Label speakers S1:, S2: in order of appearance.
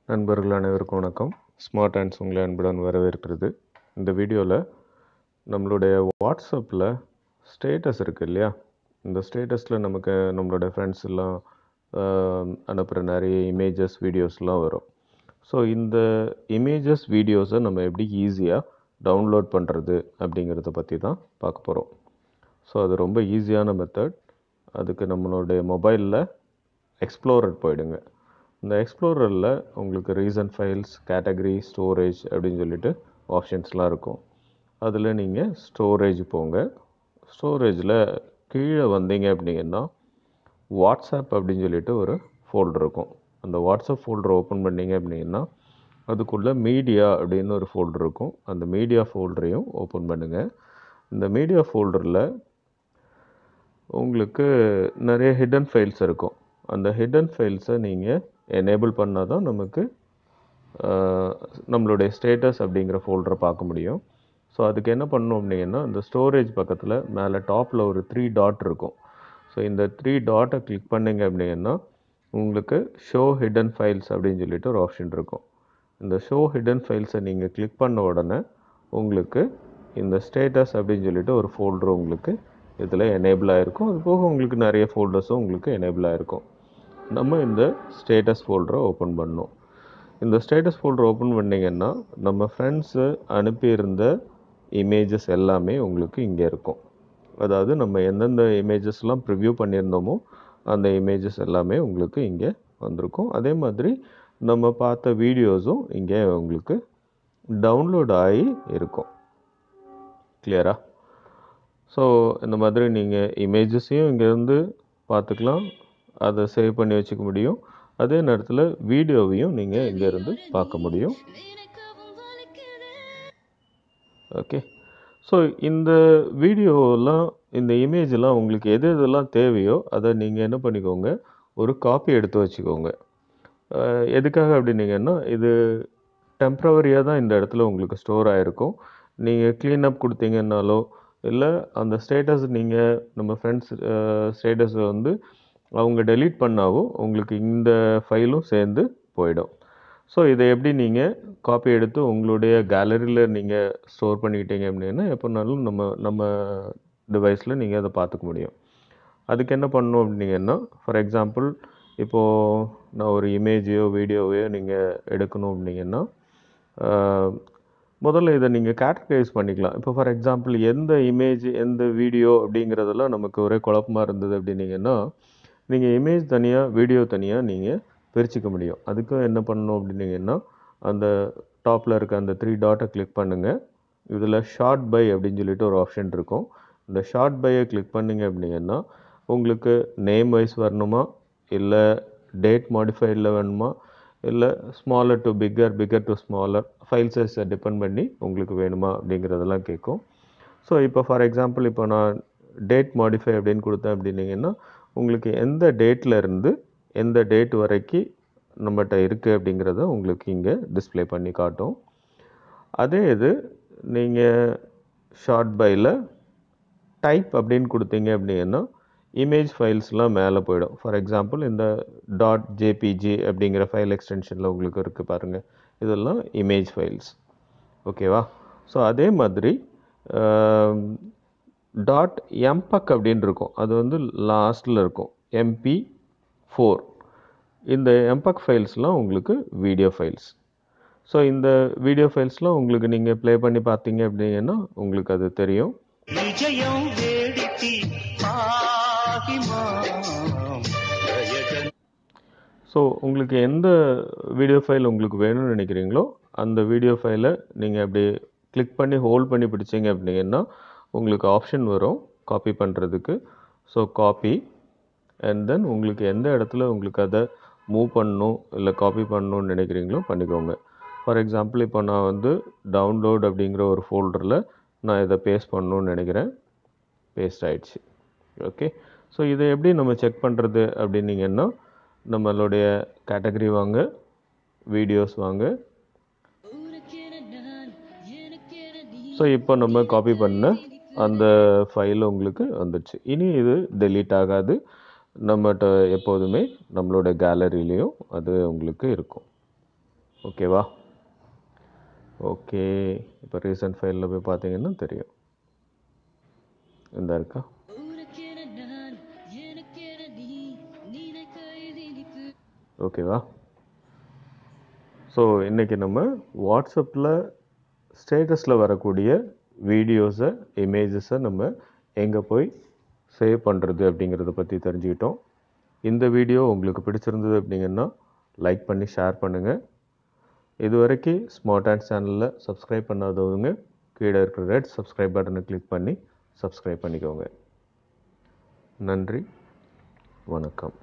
S1: நண்பர்கள் அனைவருக்கும் வணக்கம் ஸ்மார்ட் ஹேண்ட்ஸ் உங்களை அன்புடன் வரவேற்கிறது இந்த வீடியோவில் நம்மளுடைய வாட்ஸ்அப்பில் ஸ்டேட்டஸ் இருக்குது இல்லையா இந்த ஸ்டேட்டஸில் நமக்கு நம்மளோட ஃப்ரெண்ட்ஸ் எல்லாம் அனுப்புகிற நிறைய இமேஜஸ் வீடியோஸ்லாம் வரும் ஸோ இந்த இமேஜஸ் வீடியோஸை நம்ம எப்படி ஈஸியாக டவுன்லோட் பண்ணுறது அப்படிங்கிறத பற்றி தான் பார்க்க போகிறோம் ஸோ அது ரொம்ப ஈஸியான மெத்தட் அதுக்கு நம்மளுடைய மொபைலில் எக்ஸ்ப்ளோரர் போயிடுங்க இந்த எக்ஸ்ப்ளோரரில் உங்களுக்கு ரீசன் ஃபைல்ஸ் கேட்டகரி ஸ்டோரேஜ் அப்படின்னு சொல்லிட்டு ஆப்ஷன்ஸ்லாம் இருக்கும் அதில் நீங்கள் ஸ்டோரேஜ் போங்க ஸ்டோரேஜில் கீழே வந்தீங்க அப்படிங்கன்னா வாட்ஸ்அப் அப்படின்னு சொல்லிட்டு ஒரு ஃபோல்டர் இருக்கும் அந்த வாட்ஸ்அப் ஃபோல்டர் ஓப்பன் பண்ணீங்க அப்படின்னா அதுக்குள்ளே மீடியா அப்படின்னு ஒரு ஃபோல்டர் இருக்கும் அந்த மீடியா ஃபோல்டரையும் ஓப்பன் பண்ணுங்கள் இந்த மீடியா ஃபோல்டரில் உங்களுக்கு நிறைய ஹிடன் ஃபைல்ஸ் இருக்கும் அந்த ஹிடன் ஃபைல்ஸை நீங்கள் எனேபிள் பண்ணால் தான் நமக்கு நம்மளுடைய ஸ்டேட்டஸ் அப்படிங்கிற ஃபோல்டரை பார்க்க முடியும் ஸோ அதுக்கு என்ன பண்ணணும் அப்படின்னா இந்த ஸ்டோரேஜ் பக்கத்தில் மேலே டாப்பில் ஒரு த்ரீ டாட் இருக்கும் ஸோ இந்த த்ரீ டாட்டை கிளிக் பண்ணிங்க அப்படின்னா உங்களுக்கு ஷோ ஹிடன் ஃபைல்ஸ் அப்படின்னு சொல்லிட்டு ஒரு ஆப்ஷன் இருக்கும் இந்த ஷோ ஹிடன் ஃபைல்ஸை நீங்கள் கிளிக் பண்ண உடனே உங்களுக்கு இந்த ஸ்டேட்டஸ் அப்படின்னு சொல்லிட்டு ஒரு ஃபோல்டர் உங்களுக்கு இதில் எனேபிள் ஆகிருக்கும் அது போக உங்களுக்கு நிறைய ஃபோல்டர்ஸும் உங்களுக்கு எனேபிள் ஆகிருக்கும் நம்ம இந்த ஸ்டேட்டஸ் ஃபோல்டரை ஓப்பன் பண்ணோம் இந்த ஸ்டேட்டஸ் ஃபோல்டர் ஓப்பன் பண்ணிங்கன்னா நம்ம ஃப்ரெண்ட்ஸு அனுப்பியிருந்த இமேஜஸ் எல்லாமே உங்களுக்கு இங்கே இருக்கும் அதாவது நம்ம எந்தெந்த இமேஜஸ்லாம் ப்ரிவ்யூ பண்ணியிருந்தோமோ அந்த இமேஜஸ் எல்லாமே உங்களுக்கு இங்கே வந்திருக்கும் அதே மாதிரி நம்ம பார்த்த வீடியோஸும் இங்கே உங்களுக்கு டவுன்லோட் ஆகி இருக்கும் கிளியரா ஸோ இந்த மாதிரி நீங்கள் இமேஜஸையும் இங்கேருந்து பார்த்துக்கலாம் அதை சேவ் பண்ணி வச்சுக்க முடியும் அதே நேரத்தில் வீடியோவையும் நீங்கள் இங்கேருந்து பார்க்க முடியும் ஓகே ஸோ இந்த வீடியோலாம் இந்த இமேஜெலாம் உங்களுக்கு எது எதெல்லாம் தேவையோ அதை நீங்கள் என்ன பண்ணிக்கோங்க ஒரு காப்பி எடுத்து வச்சுக்கோங்க எதுக்காக அப்படின்னீங்கன்னா இது டெம்ப்ரவரியாக தான் இந்த இடத்துல உங்களுக்கு ஸ்டோர் ஆகிருக்கும் நீங்கள் க்ளீன் அப் கொடுத்தீங்கன்னாலோ இல்லை அந்த ஸ்டேட்டஸ் நீங்கள் நம்ம ஃப்ரெண்ட்ஸ் ஸ்டேட்டஸை வந்து அவங்க டெலீட் பண்ணாவோ உங்களுக்கு இந்த ஃபைலும் சேர்ந்து போயிடும் ஸோ இதை எப்படி நீங்கள் காப்பி எடுத்து உங்களுடைய கேலரியில் நீங்கள் ஸ்டோர் பண்ணிக்கிட்டீங்க அப்படின்னா எப்போனாலும் நம்ம நம்ம டிவைஸில் நீங்கள் அதை பார்த்துக்க முடியும் அதுக்கு என்ன பண்ணணும் அப்படிங்கன்னா ஃபார் எக்ஸாம்பிள் இப்போது நான் ஒரு இமேஜையோ வீடியோவையோ நீங்கள் எடுக்கணும் அப்படிங்கன்னா முதல்ல இதை நீங்கள் கேட்டகரைஸ் பண்ணிக்கலாம் இப்போ ஃபார் எக்ஸாம்பிள் எந்த இமேஜ் எந்த வீடியோ அப்படிங்கிறதெல்லாம் நமக்கு ஒரே குழப்பமாக இருந்தது அப்படின்னீங்கன்னா நீங்கள் இமேஜ் தனியாக வீடியோ தனியாக நீங்கள் பிரிச்சுக்க முடியும் அதுக்கும் என்ன பண்ணணும் அப்படின்னீங்கன்னா அந்த டாப்பில் இருக்க அந்த த்ரீ டாட்டை கிளிக் பண்ணுங்கள் இதில் ஷார்ட் பை அப்படின்னு சொல்லிட்டு ஒரு ஆப்ஷன் இருக்கும் இந்த ஷார்ட் பையை கிளிக் பண்ணிங்க அப்படின்னா உங்களுக்கு நேம் வைஸ் வரணுமா இல்லை டேட் மாடிஃபைடில் வேணுமா இல்லை smaller to bigger bigger to smaller file சைஸை டிபெண்ட் பண்ணி உங்களுக்கு வேணுமா அப்படிங்கிறதெல்லாம் கேட்கும் ஸோ இப்போ ஃபார் எக்ஸாம்பிள் இப்போ நான் டேட் மாடிஃபை அப்படின்னு கொடுத்தேன் அப்படின்னீங்கன்னா உங்களுக்கு எந்த டேட்டில் இருந்து எந்த டேட் வரைக்கும் நம்மகிட்ட இருக்குது அப்படிங்கிறத உங்களுக்கு இங்கே டிஸ்பிளே பண்ணி காட்டும் அதே இது நீங்கள் ஷார்ட் பையில் டைப் அப்படின்னு கொடுத்தீங்க அப்படின்னா இமேஜ் ஃபைல்ஸ்லாம் மேலே போயிடும் ஃபார் எக்ஸாம்பிள் இந்த டாட் ஜேபிஜி அப்படிங்கிற ஃபைல் எக்ஸ்டென்ஷனில் உங்களுக்கு இருக்குது பாருங்கள் இதெல்லாம் இமேஜ் ஃபைல்ஸ் ஓகேவா ஸோ அதே மாதிரி டாட் எம்பக் அப்படின்னு இருக்கும் அது வந்து லாஸ்ட்டில் இருக்கும் எம்பி ஃபோர் இந்த எம்பக் ஃபைல்ஸ்லாம் உங்களுக்கு வீடியோ ஃபைல்ஸ் ஸோ இந்த வீடியோ ஃபைல்ஸ்லாம் உங்களுக்கு நீங்கள் ப்ளே பண்ணி பார்த்தீங்க அப்படின்னா உங்களுக்கு அது தெரியும்
S2: విజయం వేడికి పాహిమాం జయగణ
S1: ஸோ உங்களுக்கு எந்த வீடியோ ஃபைல் உங்களுக்கு வேணும்னு நினைக்கிறீங்களோ அந்த வீடியோ ஃபைலை நீங்கள் அப்படி கிளிக் பண்ணி ஹோல்ட் பண்ணி பிடிச்சிங்க அப்படின்னா உங்களுக்கு ஆப்ஷன் வரும் காப்பி பண்ணுறதுக்கு ஸோ காப்பி அண்ட் தென் உங்களுக்கு எந்த இடத்துல உங்களுக்கு அதை மூவ் பண்ணணும் இல்லை காப்பி பண்ணணும்னு நினைக்கிறீங்களோ பண்ணிக்கோங்க ஃபார் எக்ஸாம்பிள் இப்போ நான் வந்து டவுன்லோட் அப்படிங்கிற ஒரு ஃபோல்டரில் நான் இதை பேஸ்ட் பண்ணணும்னு நினைக்கிறேன் பேஸ்ட் ஆயிடுச்சு ஓகே ஸோ இதை எப்படி நம்ம செக் பண்ணுறது அப்படின்னீங்கன்னா நம்மளுடைய கேட்டகரி வாங்க வீடியோஸ் வாங்க ஸோ இப்போ நம்ம காப்பி பண்ண அந்த ஃபைல் உங்களுக்கு வந்துடுச்சு இனி இது டெலீட் ஆகாது நம்மகிட்ட எப்போதுமே நம்மளோட கேலரியிலையும் அது உங்களுக்கு இருக்கும் ஓகேவா ஓகே இப்போ ரீசன்ட் ஃபைலில் போய் பார்த்தீங்கன்னா தெரியும் இந்த இருக்கா
S3: உனக்கென நான் எனக்கென நீ நினைக்க இனிப்பு
S1: ஓகேவா ஸோ இன்றைக்கி நம்ம வாட்ஸ்அப்பில் ஸ்டேட்டஸில் வரக்கூடிய வீடியோஸை இமேஜஸை நம்ம எங்கே போய் சேவ் பண்ணுறது அப்படிங்கிறத பற்றி தெரிஞ்சுக்கிட்டோம் இந்த வீடியோ உங்களுக்கு பிடிச்சிருந்தது அப்படிங்கன்னா லைக் பண்ணி ஷேர் பண்ணுங்கள் இது வரைக்கும் ஸ்மார்ட் அண்ட் சேனலில் சப்ஸ்கிரைப் பண்ணாதவங்க கீழே இருக்கிற ரெட் சப்ஸ்கிரைப் பட்டனை கிளிக் பண்ணி சப்ஸ்கிரைப் பண்ணிக்கோங்க நன்றி வணக்கம்